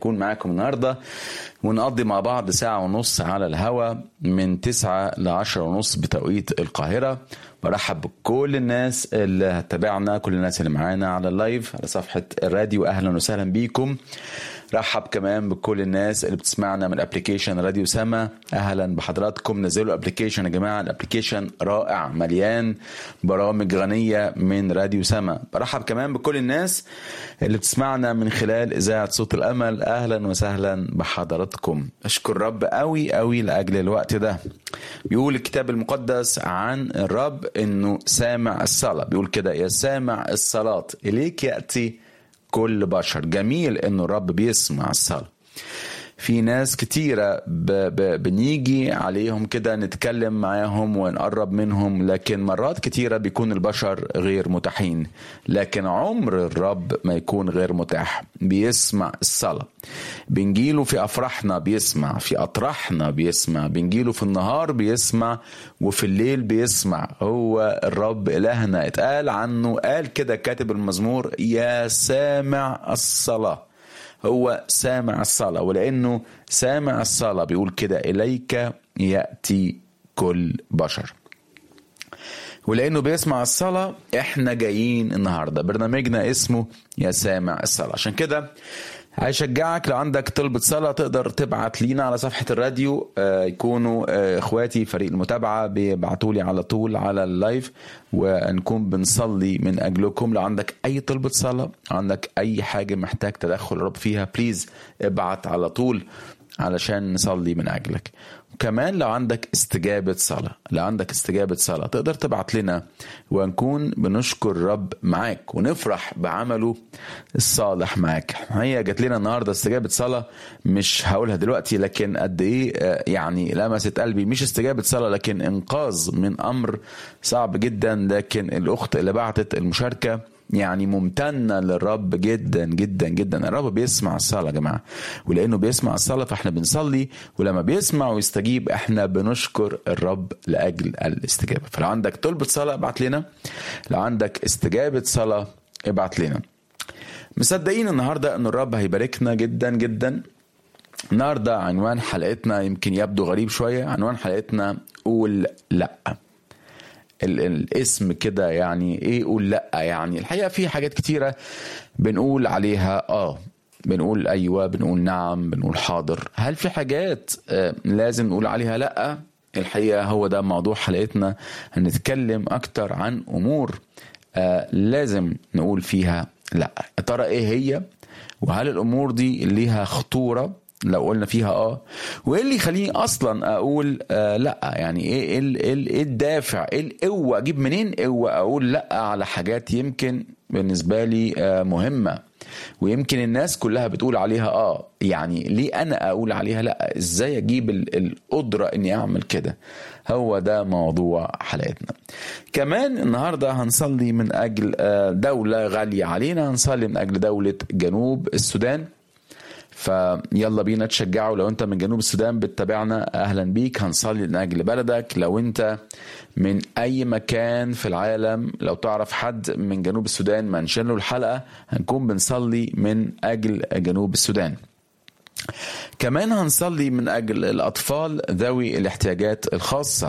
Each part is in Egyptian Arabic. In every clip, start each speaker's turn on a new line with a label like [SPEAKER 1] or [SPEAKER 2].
[SPEAKER 1] هكون معاكم النهاردة ونقضي مع بعض ساعة ونص على الهوا من تسعة لعشرة ونص بتوقيت القاهرة برحب بكل الناس اللي هتتابعنا كل الناس اللي معانا على اللايف على صفحة الراديو أهلا وسهلا بيكم رحب كمان بكل الناس اللي بتسمعنا من ابلكيشن راديو سما اهلا بحضراتكم نزلوا الابلكيشن يا جماعه الابلكيشن رائع مليان برامج غنيه من راديو سما برحب كمان بكل الناس اللي بتسمعنا من خلال اذاعه صوت الامل اهلا وسهلا بحضراتكم اشكر رب قوي قوي لاجل الوقت ده بيقول الكتاب المقدس عن الرب انه سامع الصلاه بيقول كده يا سامع الصلاه اليك ياتي كل بشر جميل انه الرب بيسمع الصلاه في ناس كتيرة ب ب بنيجي عليهم كده نتكلم معاهم ونقرب منهم لكن مرات كتيرة بيكون البشر غير متاحين لكن عمر الرب ما يكون غير متاح بيسمع الصلاة بنجيله في أفراحنا بيسمع في أطراحنا بيسمع بنجيله في النهار بيسمع وفي الليل بيسمع هو الرب إلهنا اتقال عنه قال كده كاتب المزمور يا سامع الصلاه هو سامع الصلاة ولأنه سامع الصلاة بيقول كده إليك يأتي كل بشر ولأنه بيسمع الصلاة إحنا جايين النهاردة برنامجنا اسمه يا سامع الصلاة عشان كده هيشجعك لو عندك طلبة صلاة تقدر تبعت لينا على صفحة الراديو يكونوا اخواتي فريق المتابعة بيبعتوا لي على طول على اللايف ونكون بنصلي من اجلكم لو عندك اي طلبة صلاة عندك اي حاجة محتاج تدخل الرب فيها بليز ابعت على طول علشان نصلي من اجلك وكمان لو عندك استجابة صلاة لو عندك استجابة صلاة تقدر تبعت لنا ونكون بنشكر الرب معاك ونفرح بعمله الصالح معاك هي جات لنا النهاردة استجابة صلاة مش هقولها دلوقتي لكن قد ايه يعني لمست قلبي مش استجابة صلاة لكن انقاذ من امر صعب جدا لكن الاخت اللي بعتت المشاركة يعني ممتنة للرب جدا جدا جدا الرب بيسمع الصلاة يا جماعة ولأنه بيسمع الصلاة فاحنا بنصلي ولما بيسمع ويستجيب احنا بنشكر الرب لأجل الاستجابة فلو عندك طلبة صلاة ابعت لنا لو عندك استجابة صلاة ابعت لنا مصدقين النهاردة ان الرب هيباركنا جدا جدا النهاردة عنوان حلقتنا يمكن يبدو غريب شوية عنوان حلقتنا قول لأ الاسم كده يعني ايه قول لا يعني الحقيقه في حاجات كتيره بنقول عليها اه بنقول ايوه بنقول نعم بنقول حاضر هل في حاجات آه لازم نقول عليها لا الحقيقه هو ده موضوع حلقتنا هنتكلم اكتر عن امور آه لازم نقول فيها لا يا ترى ايه هي وهل الامور دي ليها خطوره لو قلنا فيها اه وايه اللي يخليني اصلا اقول آه لا يعني ايه ايه الدافع ايه القوه اجيب منين قوه اقول لا على حاجات يمكن بالنسبه لي آه مهمه ويمكن الناس كلها بتقول عليها اه يعني ليه انا اقول عليها لا ازاي اجيب القدره اني اعمل كده هو ده موضوع حلقتنا كمان النهارده هنصلي من اجل دوله غاليه علينا هنصلي من اجل دوله جنوب السودان فيلا بينا تشجعوا لو انت من جنوب السودان بتتابعنا اهلا بيك هنصلي من اجل بلدك لو انت من اي مكان في العالم لو تعرف حد من جنوب السودان منشن له الحلقه هنكون بنصلي من اجل جنوب السودان كمان هنصلي من اجل الاطفال ذوي الاحتياجات الخاصه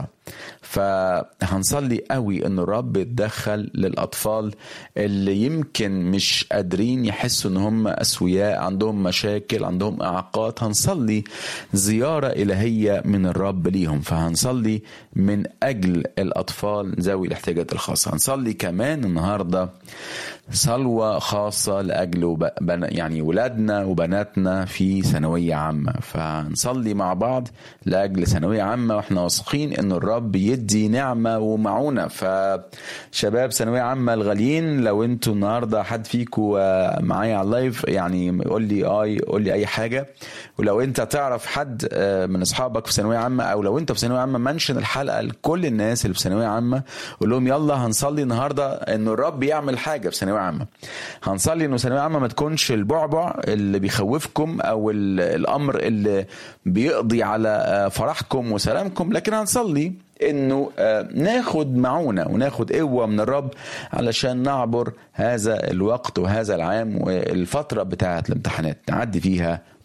[SPEAKER 1] فهنصلي قوي ان الرب يتدخل للاطفال اللي يمكن مش قادرين يحسوا ان هم اسوياء عندهم مشاكل عندهم اعاقات هنصلي زياره الهيه من الرب ليهم فهنصلي من اجل الاطفال ذوي الاحتياجات الخاصه هنصلي كمان النهارده صلوة خاصة لأجل يعني ولادنا وبناتنا في ثانوية عامة فنصلي مع بعض لأجل ثانوية عامة واحنا واثقين ان الرب يدي نعمة ومعونة فشباب ثانوية عامة الغاليين لو انتوا النهاردة حد فيكم معايا على اللايف يعني قول لي اي قول لي اي حاجة ولو انت تعرف حد من اصحابك في ثانوية عامة او لو انت في ثانوية عامة منشن الحلقة لكل الناس اللي في ثانوية عامة قول لهم يلا هنصلي النهاردة ان الرب يعمل حاجة في ثانوية عامة هنصلي انه ثانوية عامة ما تكونش البعبع اللي بيخوفكم او الامر اللي بيقضي على فرحكم وسلامكم لكن هنصلي انه ناخد معونه وناخد قوه من الرب علشان نعبر هذا الوقت وهذا العام والفتره بتاعه الامتحانات نعدي فيها